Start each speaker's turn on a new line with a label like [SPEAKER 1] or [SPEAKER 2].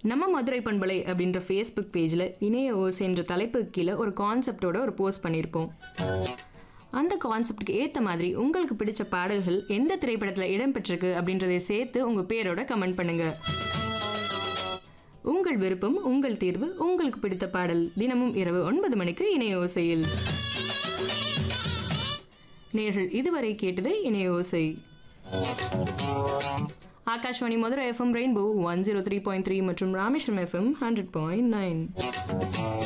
[SPEAKER 1] நம்ம மதுரை பண்பலை அப்படின்ற ஃபேஸ்புக் பேஜில் இணைய ஓசை என்ற தலைப்புக்கு கீழே ஒரு கான்செப்டோட ஒரு போஸ்ட் பண்ணியிருப்போம் அந்த கான்செப்டுக்கு ஏற்ற மாதிரி உங்களுக்கு பிடிச்ச பாடல்கள் எந்த திரைப்படத்தில் இடம்பெற்றிருக்கு அப்படின்றதை சேர்த்து உங்கள் பேரோட கமெண்ட் பண்ணுங்க உங்கள் விருப்பம் உங்கள் தீர்வு உங்களுக்கு பிடித்த பாடல் தினமும் இரவு ஒன்பது மணிக்கு இணைய ஓசையில் நேர்கள் இதுவரை கேட்டது இணைய ஓசை Akashvani Madurai FM rainbow one zero three point three மற்றும் Rameswaram FM hundred point nine